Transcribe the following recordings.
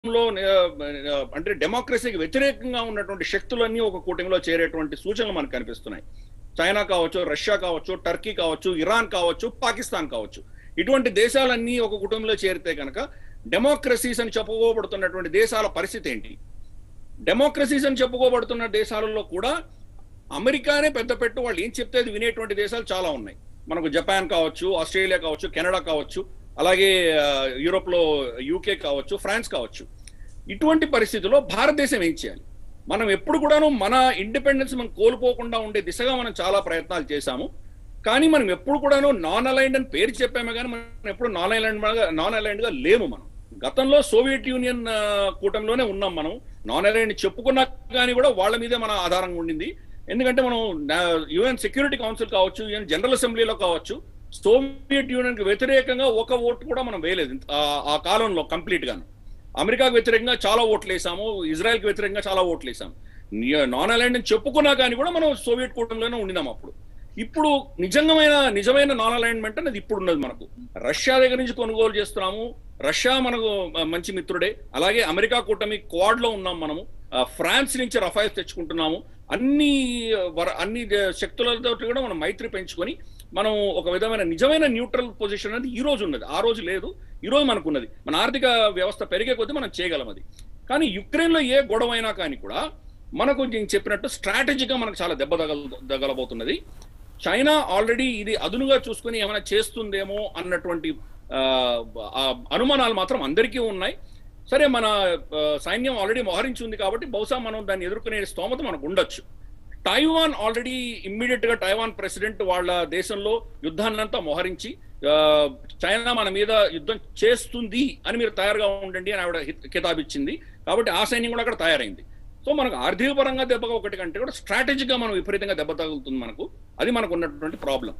లో ఆ, అంటే డెమోక్రసీకి వ్యతిరేకంగా ఉన్నటువంటి శక్తులన్నీ ఒక కూటమిలో చేరేటువంటి సూచనలు మనకు కనిపిస్తున్నాయి చైనా కావచ్చు రష్యా కావచ్చు టర్కీ కావచ్చు ఇరాన్ కావచ్చు పాకిస్తాన్ కావచ్చు ఇటువంటి దేశాలన్నీ ఒక కుటుంబంలో చేరితే కనుక డెమోక్రసీస్ అని చెప్పుకోబడుతున్నటువంటి దేశాల పరిస్థితి ఏంటి డెమోక్రసీస్ అని చెప్పుకోబడుతున్న దేశాలలో కూడా అమెరికానే పెద్ద పెట్టు వాళ్ళు ఏం చెప్తే అది వినేటువంటి దేశాలు చాలా ఉన్నాయి మనకు జపాన్ కావచ్చు ఆస్ట్రేలియా కావచ్చు కెనడా కావచ్చు అలాగే ఆ, యూరోప్ లో యూకే కావచ్చు ఫ్రాన్స్ కావచ్చు ఇటువంటి పరిస్థితుల్లో భారతదేశం ఏం చేయాలి మనం ఎప్పుడు కూడాను మన ఇండిపెండెన్స్ మనం కోల్పోకుండా ఉండే దిశగా మనం చాలా ప్రయత్నాలు చేశాము కానీ మనం ఎప్పుడు కూడాను నాన్ అలైన్డ్ అని పేరు చెప్పామే కానీ మనం ఎప్పుడు నాన్ అలైన్డ్ నాన్ అలైన్డ్ గా లేము మనం గతంలో సోవియట్ యూనియన్ ఆ, కూటమిలోనే ఉన్నాం మనం నాన్ అలైన్డ్ చెప్పుకున్నా కానీ కూడా వాళ్ళ మీదే మన ఆధారంగా ఉండింది ఎందుకంటే మనం యుఎన్ సెక్యూరిటీ కౌన్సిల్ కావచ్చు యుఎన్ జనరల్ అసెంబ్లీలో కావచ్చు సోవియట్ యూనియన్ కి వ్యతిరేకంగా ఒక ఓటు కూడా మనం వేయలేదు ఆ- ఆ కాలంలో కంప్లీట్ గాను అమెరికాకు వ్యతిరేకంగా చాలా ఓట్లు వేసాము ఇజ్రాయెల్కి వ్యతిరేకంగా చాలా ఓట్లు వేసాము నాన్ అలైన్డ్ అని చెప్పుకున్నా కానీ కూడా మనం సోవియట్ కూటమిలోనే ఉండినాం అప్పుడు ఇప్పుడు నిజంగమైన నిజమైన నాన్ అలైన్మెంట్ అనేది ఇప్పుడు ఉన్నది మనకు రష్యా దగ్గర నుంచి కొనుగోలు చేస్తున్నాము రష్యా మనకు ఆ, మంచి మిత్రుడే అలాగే అమెరికా కూటమి క్వాడ్ లో ఉన్నాం మనము ఆ, ఫ్రాన్స్ నుంచి రఫైల్స్ తెచ్చుకుంటున్నాము అన్ని వర- అన్ని దే- శక్తులతో కూడా మనం మైత్రి పెంచుకొని మనం ఒక విధమైన నిజమైన న్యూట్రల్ పొజిషన్ అనేది ఈ రోజు ఉన్నది ఆ రోజు లేదు ఈ రోజు మనకు ఉన్నది మన ఆర్థిక వ్యవస్థ పెరిగే కొద్దీ మనం చేయగలం అది కానీ యుక్రెయిన్ లో ఏ గొడవ అయినా కానీ కూడా మనకు నేను చెప్పినట్టు స్ట్రాటజీగా మనకు చాలా దెబ్బ తగల తగలబోతున్నది చైనా ఆల్రెడీ ఇది అదునుగా చూసుకుని ఏమైనా చేస్తుందేమో అన్నటువంటి ఆ, ఆ అనుమానాలు మాత్రం అందరికీ ఉన్నాయి సరే మన ఆ, సైన్యం ఆల్రెడీ మోహరించి ఉంది కాబట్టి బహుశా మనం దాన్ని ఎదుర్కొనే స్తోమత మనకు ఉండొచ్చు టైవాన్ ఆల్రెడీ ఇమ్మీడియట్ గా టైవాన్ ప్రెసిడెంట్ వాళ్ళ దేశంలో యుద్ధాన్నంతా మోహరించి ఆ, చైనా మన మీద యుద్ధం చేస్తుంది అని మీరు తయారుగా ఉండండి అని ఆవిడ హిత- కితాబిచ్చింది కాబట్టి ఆ సైన్యం కూడా అక్కడ తయారైంది సో మనకు ఆర్థిక పరంగా దెబ్బగా ఒకటి కంటే కూడా స్ట్రాటజిక్ గా మనం విపరీతంగా దెబ్బ తగులుతుంది మనకు అది మనకు ఉన్నటువంటి ప్రాబ్లం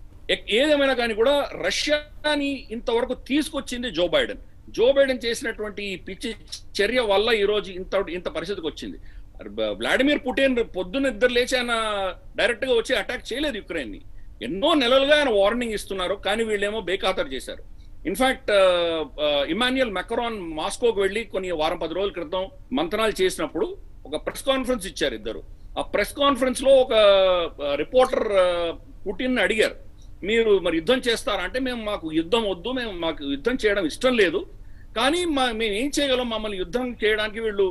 ఏదేమైనా కానీ కూడా రష్యాని ఇంతవరకు తీసుకొచ్చింది జో బైడెన్ జో బైడెన్ చేసినటువంటి ఈ పిచ్చి చర్య వల్ల ఈ రోజు ఇంత ఇంత పరిస్థితికి వచ్చింది వ్లాడిమిర్ పుటిన్ పొద్దున్న ఇద్దరు లేచి ఆయన డైరెక్ట్ గా వచ్చి అటాక్ చేయలేదు యుక్రెయిన్ ని ఎన్నో నెలలుగా ఆయన వార్నింగ్ ఇస్తున్నారు కానీ వీళ్ళేమో బేఖాతరు చేశారు ఇన్ఫాక్ట్ ఇమాన్యుయల్ మెక్రాన్ మాస్కోకి వెళ్ళి కొన్ని వారం పది రోజుల క్రితం మంతనాలు చేసినప్పుడు ఒక ప్రెస్ కాన్ఫరెన్స్ ఇచ్చారు ఇద్దరు ఆ ప్రెస్ కాన్ఫరెన్స్ లో ఒక రిపోర్టర్ పుటిన్ అడిగారు మీరు మరి యుద్ధం చేస్తారా అంటే మేము మాకు యుద్ధం వద్దు మేము మాకు యుద్ధం చేయడం ఇష్టం లేదు కానీ మా మేము ఏం చేయగలం మమ్మల్ని యుద్ధం చేయడానికి వీళ్ళు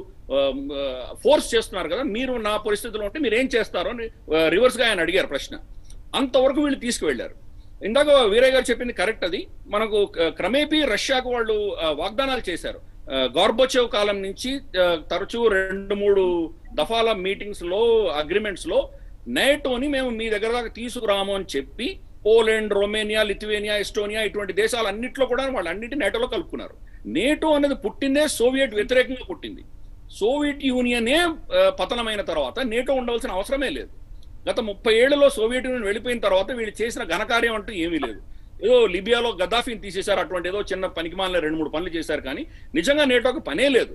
ఫోర్స్ చేస్తున్నారు కదా మీరు నా పరిస్థితిలో ఉంటే మీరు ఏం చేస్తారు అని రివర్స్ గా ఆయన అడిగారు ప్రశ్న అంతవరకు వీళ్ళు తీసుకువెళ్లారు ఇందాక వీరయ్య గారు చెప్పింది కరెక్ట్ అది మనకు క- క్రమేపీ రష్యాకు వాళ్ళు ఆ, వాగ్దానాలు చేశారు ఆ, గార్బోచేవ్ కాలం నుంచి ఆ, తరచూ రెండు మూడు దఫాల మీటింగ్స్ లో అగ్రిమెంట్స్ లో నేటోని మేము మీ దగ్గర దాకా తీసుకురాము అని చెప్పి పోలాండ్ రొమేనియా లిథువేనియా ఎస్టోనియా ఇటువంటి దేశాలన్నింటిలో కూడా వాళ్ళన్నింటి నేటోలో కలుపుకున్నారు నేటో అనేది పుట్టిందే సోవియట్ వ్యతిరేకంగా పుట్టింది సోవియట్ యూనియనే ఆ, పతనమైన తర్వాత నేటో ఉండవలసిన అవసరమే లేదు గత ముప్పై ఏళ్లలో సోవియట్ యూనియన్ వెళ్ళిపోయిన తర్వాత వీళ్ళు చేసిన ఘనకార్యం అంటూ ఏమీ లేదు ఏదో లిబియాలో గద్దాఫీని తీసేశారు అటువంటి ఏదో చిన్న పనికిమాలిన రెండు మూడు పనులు చేశారు కానీ నిజంగా నేటోకి పనే లేదు